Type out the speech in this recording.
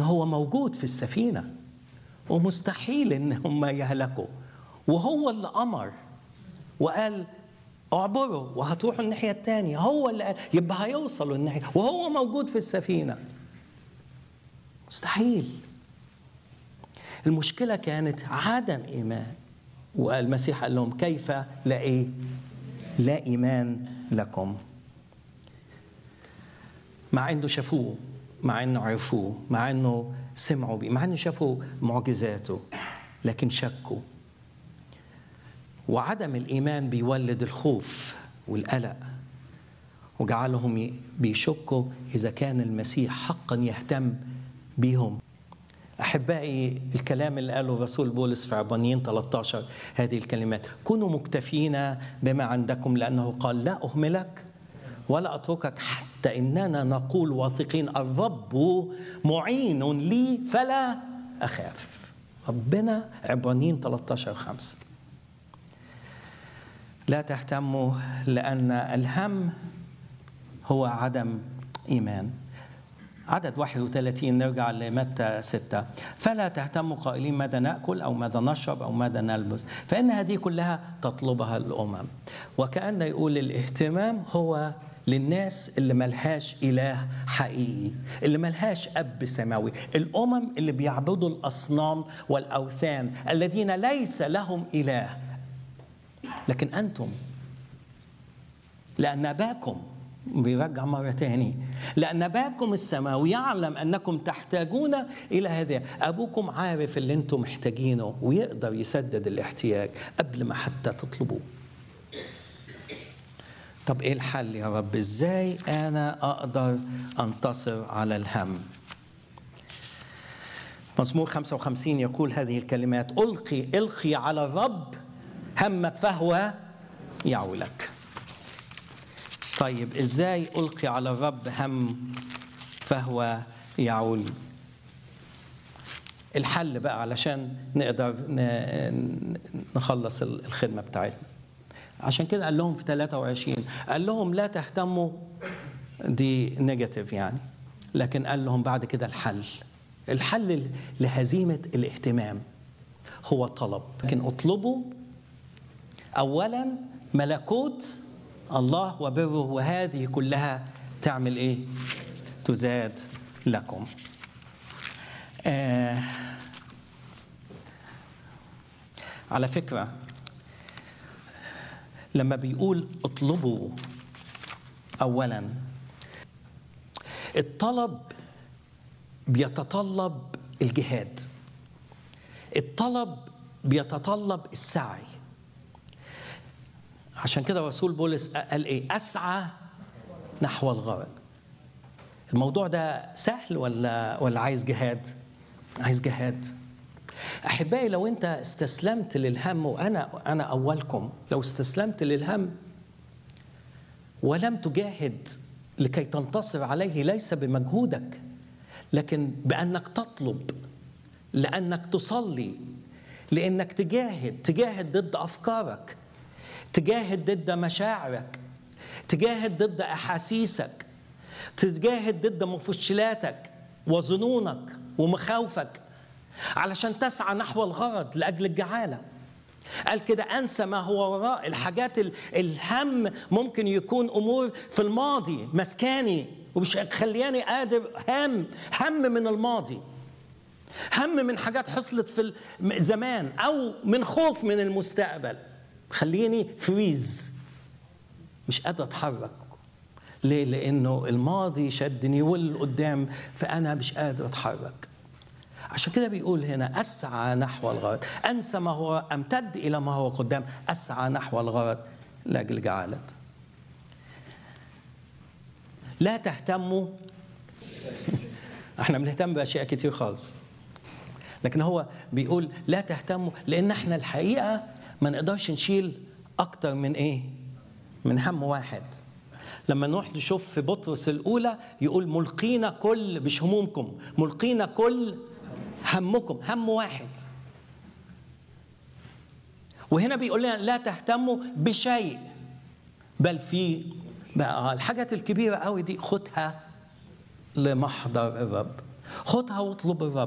هو موجود في السفينة ومستحيل إن هم يهلكوا وهو اللي أمر وقال اعبروا وهتروحوا الناحية التانية هو اللي قال يبقى هيوصلوا الناحية وهو موجود في السفينة مستحيل المشكلة كانت عدم إيمان والمسيح قال لهم كيف لا إيه لا إيمان لكم مع انه شافوه مع انه عرفوه مع انه سمعوا بيه مع انه شافوا معجزاته لكن شكوا وعدم الايمان بيولد الخوف والقلق وجعلهم بيشكوا اذا كان المسيح حقا يهتم بيهم احبائي الكلام اللي قاله الرسول بولس في عبرانيين 13 هذه الكلمات كونوا مكتفين بما عندكم لانه قال لا اهملك ولا اتركك حتى اننا نقول واثقين الرب معين لي فلا اخاف ربنا عبرانيين 13 5 لا تهتموا لان الهم هو عدم ايمان عدد 31 نرجع لمتى 6 فلا تهتموا قائلين ماذا ناكل او ماذا نشرب او ماذا نلبس فان هذه كلها تطلبها الامم وكان يقول الاهتمام هو للناس اللي ملهاش إله حقيقي اللي ملهاش أب سماوي الأمم اللي بيعبدوا الأصنام والأوثان الذين ليس لهم إله لكن أنتم لأن أباكم بيرجع مرة تاني لأن أباكم السماوي يعلم أنكم تحتاجون إلى هذا أبوكم عارف اللي أنتم محتاجينه ويقدر يسدد الاحتياج قبل ما حتى تطلبوه طب ايه الحل يا رب ازاي انا اقدر انتصر على الهم مزمور 55 يقول هذه الكلمات القي القي على الرب همك فهو يعولك طيب ازاي القي على الرب هم فهو يعول الحل بقى علشان نقدر نخلص الخدمه بتاعتنا عشان كده قال لهم في 23 قال لهم لا تهتموا دي نيجاتيف يعني لكن قال لهم بعد كده الحل الحل لهزيمة الاهتمام هو طلب لكن اطلبوا أولا ملكوت الله وبره وهذه كلها تعمل إيه تزاد لكم آه على فكرة لما بيقول اطلبوا اولا الطلب بيتطلب الجهاد الطلب بيتطلب السعي عشان كده رسول بولس قال ايه اسعى نحو الغرض الموضوع ده سهل ولا ولا عايز جهاد عايز جهاد احبائي لو انت استسلمت للهم وانا انا اولكم لو استسلمت للهم ولم تجاهد لكي تنتصر عليه ليس بمجهودك لكن بانك تطلب لانك تصلي لانك تجاهد تجاهد ضد افكارك تجاهد ضد مشاعرك تجاهد ضد احاسيسك تجاهد ضد مفشلاتك وظنونك ومخاوفك علشان تسعى نحو الغرض لاجل الجعاله قال كده انسى ما هو وراء الحاجات الهم ممكن يكون امور في الماضي مسكاني ومش خلياني قادر هم هم من الماضي هم من حاجات حصلت في زمان او من خوف من المستقبل خليني فريز مش قادر اتحرك ليه لانه الماضي شدني والقدام فانا مش قادر اتحرك عشان كده بيقول هنا اسعى نحو الغرض انسى ما هو امتد الى ما هو قدام اسعى نحو الغرض لاجل جعالة لا تهتموا احنا بنهتم باشياء كتير خالص لكن هو بيقول لا تهتموا لان احنا الحقيقه ما نقدرش نشيل اكتر من ايه من هم واحد لما نروح نشوف في بطرس الاولى يقول ملقينا كل مش همومكم ملقينا كل همكم هم واحد وهنا بيقول لنا لا تهتموا بشيء بل في بقى الحاجات الكبيرة قوي دي خدها لمحضر الرب خدها واطلب الرب